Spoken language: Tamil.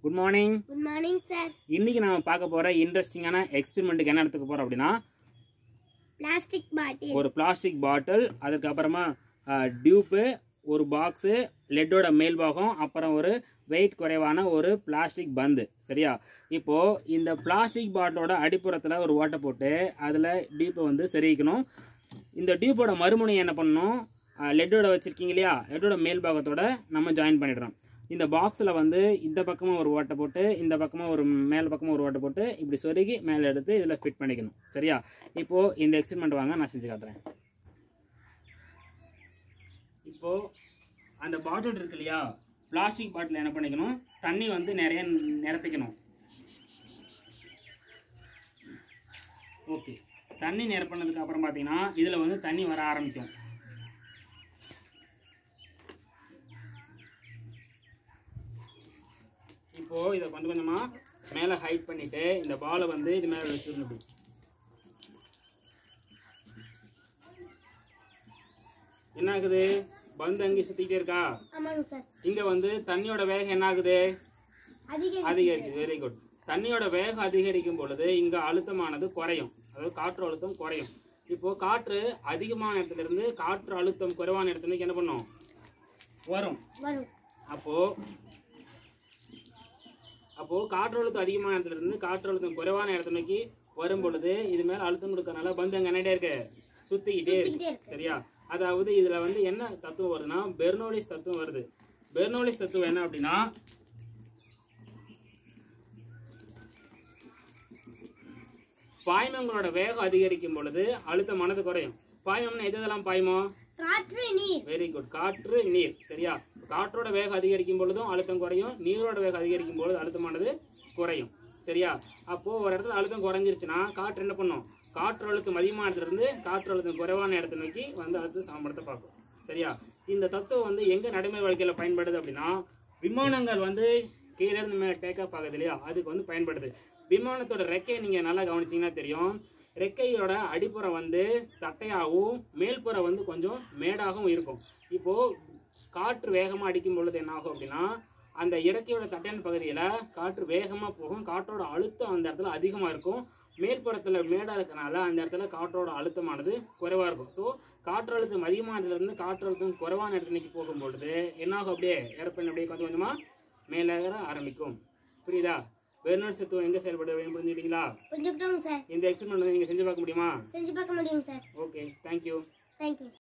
good morning good morning sir இன்னைக்கு நாம பார்க்க போற இன்ட்ரெஸ்டிங்கான எக்ஸ்பெரிமெண்ட்டுக்கு என்ன எடுத்துக்க போறோம் அப்படின்னா பிளாஸ்டிக் பாட்டில் ஒரு பிளாஸ்டிக் பாட்டில் அதுக்கப்புறமா டியூப்பு ஒரு பாக்ஸு லெட்டோட மேல் பாகம் அப்புறம் ஒரு வெயிட் குறைவான ஒரு பிளாஸ்டிக் பந்து சரியா இப்போ இந்த பிளாஸ்டிக் பாட்டிலோட அடிப்புறத்தில் ஒரு ஓட்டை போட்டு அதில் டியூப்பை வந்து செருகிக்கணும் இந்த டியூப்போட மறுமுனை என்ன பண்ணணும் லெட்டோட வச்சுருக்கீங்க இல்லையா லெட்டோட மேல் பாகத்தோட நம்ம ஜாயின் பண்ணிடுறோம் இந்த பாக்ஸில் வந்து இந்த பக்கமாக ஒரு ஓட்டை போட்டு இந்த பக்கமாக ஒரு மேல் பக்கமாக ஒரு ஓட்டை போட்டு இப்படி சொருகி மேலே எடுத்து இதில் ஃபிட் பண்ணிக்கணும் சரியா இப்போது இந்த எக்ஸ்பெரிமெண்ட் வாங்க நான் செஞ்சு காட்டுறேன் இப்போது அந்த பாட்டில் இருக்கு இல்லையா பிளாஸ்டிக் பாட்டில் என்ன பண்ணிக்கணும் தண்ணி வந்து நிறைய நிரப்பிக்கணும் ஓகே தண்ணி நிரப்பினதுக்கு அப்புறம் பார்த்தீங்கன்னா இதில் வந்து தண்ணி வர ஆரம்பிக்கும் இப்போ இதை கொஞ்சம் கொஞ்சமா மேலே ஹைட் பண்ணிட்டு இந்த பாலை வந்து இது மேலே வச்சிடணும் இப்படி என்ன ஆகுது பந்து அங்கே சுத்திக்கிட்டே இருக்கா ஆமாங்க சார் இங்க வந்து தண்ணியோட வேகம் என்ன ஆகுது அதிக அதிகரிக்குது வெரி குட் தண்ணியோட வேகம் அதிகரிக்கும் பொழுது இங்க அழுத்தமானது குறையும் அதாவது காற்று அழுத்தம் குறையும் இப்போ காற்று அதிகமான இடத்துல இருந்து காற்று அழுத்தம் குறைவான இடத்துக்கு என்ன பண்ணும் வரும் வரும் அப்போ அப்போ காற்றழுத்தம் அதிகமான இடத்துல இருந்து காற்றழுத்தம் குறைவான இடத்த நோக்கி வரும் பொழுது இது மேல அழுத்தம் கொடுக்கறனால பந்து அங்க என்னடே இருக்கு சுத்திக்கிட்டே சுத்திக்கிட்டே இருக்கு சரியா அதாவது இதுல வந்து என்ன தத்துவம் வருதுன்னா பெர்னோலிஸ் தத்துவம் வருது பெர்னோலிஸ் தத்துவம் என்ன அப்படின்னா பாய்மங்களோட வேகம் அதிகரிக்கும் பொழுது அழுத்தமானது குறையும் பாய்மம்னா எது எதெல்லாம் பாய்மோ காற்று நீர் வெரி குட் காற்று நீர் சரியா காற்றோட வேகம் அதிகரிக்கும் பொழுதும் அழுத்தம் குறையும் நீரோட வேகம் அதிகரிக்கும் பொழுது அழுத்தமானது குறையும் சரியா அப்போ ஒரு இடத்துல அழுத்தம் குறைஞ்சிருச்சுன்னா காற்று என்ன பண்ணும் காற்று அழுத்தம் அதிகமான இடத்துல இருந்து காற்று அழுத்தம் குறைவான இடத்தை நோக்கி வந்து அழுத்தம் சமப்படுத்த பார்க்கும் சரியா இந்த தத்துவம் வந்து எங்க நடைமுறை வாழ்க்கையில பயன்படுது அப்படின்னா விமானங்கள் வந்து கீழே இருந்து மேலே டேக் ஆஃப் ஆகுது இல்லையா அதுக்கு வந்து பயன்படுது விமானத்தோட ரெக்கையை நீங்க நல்லா கவனிச்சீங்கன்னா தெரியும் ரெக்கையோட அடிப்புறம் வந்து தட்டையாகவும் மேல்புறம் வந்து கொஞ்சம் மேடாகவும் இருக்கும் இப்போ காற்று வேகமாக அடிக்கும் பொழுது என்ன ஆகும் அப்படின்னா அந்த இறக்கையோட தட்டையான பகுதியில் காற்று வேகமாக போகும் காற்றோட அழுத்தம் அந்த இடத்துல அதிகமாக இருக்கும் மேற்புறத்தில் மேடாக இருக்கனால அந்த இடத்துல காற்றோட அழுத்தமானது குறைவாக இருக்கும் ஸோ காற்று அழுத்தம் அதிகமான இடத்துல இருந்து காற்று அழுத்தம் குறைவான இடத்துக்கு போகும் பொழுது என்ன ஆகும் அப்படியே ஏரோப்ளேன் அப்படியே கொஞ்சம் கொஞ்சமாக மேலே ஏற ஆரம்பிக்கும் புரியுதா பெர்னாட் சத்துவம் எங்கே செயல்படுது அப்படின்னு புரிஞ்சுக்கிட்டீங்களா புரிஞ்சுக்கிட்டோங்க சார் இந்த எக்ஸ்பெரிமெண்ட் வந்து நீங்கள் செஞ்சு பார்க்க முடியுமா செஞ்சு பார்க்க முடியுங்க சார் ஓகே தேங்க்யூ தேங்க்யூ